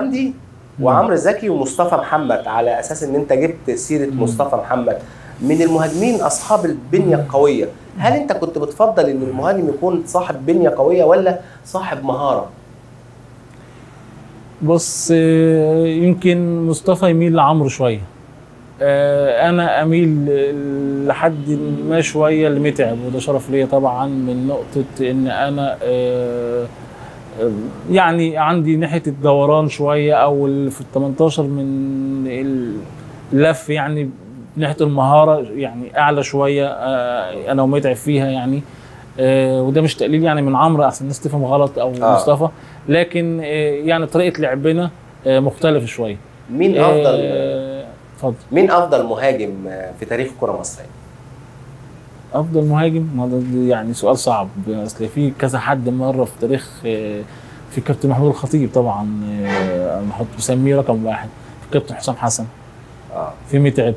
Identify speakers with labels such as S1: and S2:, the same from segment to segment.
S1: حمدي وعمرو زكي ومصطفى محمد على اساس ان انت جبت سيره مصطفى محمد من المهاجمين اصحاب البنيه القويه هل انت كنت بتفضل ان المهاجم يكون صاحب بنيه قويه ولا صاحب مهاره
S2: بص آه، يمكن مصطفى يميل لعمرو شويه آه، انا اميل لحد ما شويه لمتعب وده شرف ليا طبعا من نقطه ان انا آه، آه، يعني عندي ناحيه الدوران شويه او ال- في ال 18 من اللف يعني ناحيه المهاره يعني اعلى شويه آه، انا ومتعب فيها يعني آه، وده مش تقليل يعني من عمرو احسن الناس تفهم غلط او
S1: آه.
S2: مصطفى لكن آه، يعني طريقه لعبنا آه، مختلفه شويه
S1: مين افضل
S2: آه، اتفضل
S1: مين افضل مهاجم في تاريخ الكره المصريه
S2: افضل مهاجم ما ده ده يعني سؤال صعب اصل في كذا حد مره في تاريخ آه، في كابتن محمود الخطيب طبعا آه، انا بحط بسميه رقم واحد في كابتن حسام حسن
S1: اه
S2: في متعب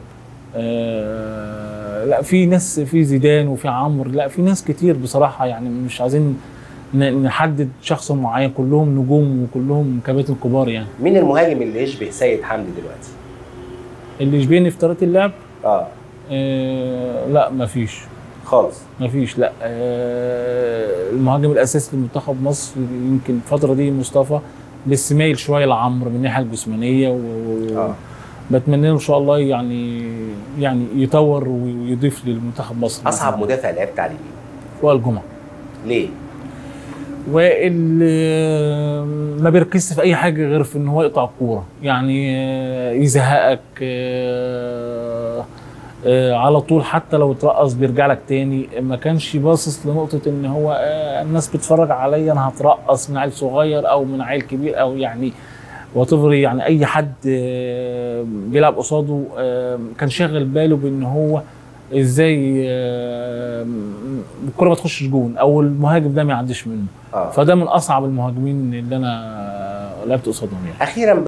S2: آه لا في ناس في زيدان وفي عمرو لا في ناس كتير بصراحه يعني مش عايزين ن- نحدد شخص معين كلهم نجوم وكلهم كباتن كبار يعني
S1: مين المهاجم اللي يشبه سيد حمدي دلوقتي
S2: اللي يشبهني في طريقه اللعب
S1: اه
S2: آه لا مفيش
S1: خالص
S2: مفيش لا آه المهاجم الاساسي لمنتخب مصر يمكن الفتره دي مصطفى بس مايل شويه لعمرو من الناحيه الجسمانيه و...
S1: اه
S2: بتمنى له ان شاء الله يعني يعني يطور ويضيف للمنتخب مصر
S1: اصعب مدافع لعبت عليه مين
S2: وائل جمعه
S1: ليه
S2: وائل ما بيركزش في اي حاجه غير في ان هو يقطع الكوره يعني آه، يزهقك آه، آه، على طول حتى لو اترقص بيرجع لك تاني ما كانش باصص لنقطه ان هو آه، الناس بتتفرج عليا انا هترقص من عيل صغير او من عيل كبير او يعني واتفر يعني اي حد آه، بيلعب قصاده آه، كان شاغل باله بان هو ازاي آه، الكره ما تخشش جون او المهاجم ده ما يعديش منه
S1: اه
S2: فده من اصعب المهاجمين اللي انا لعبت قصادهم يعني
S1: اخيرا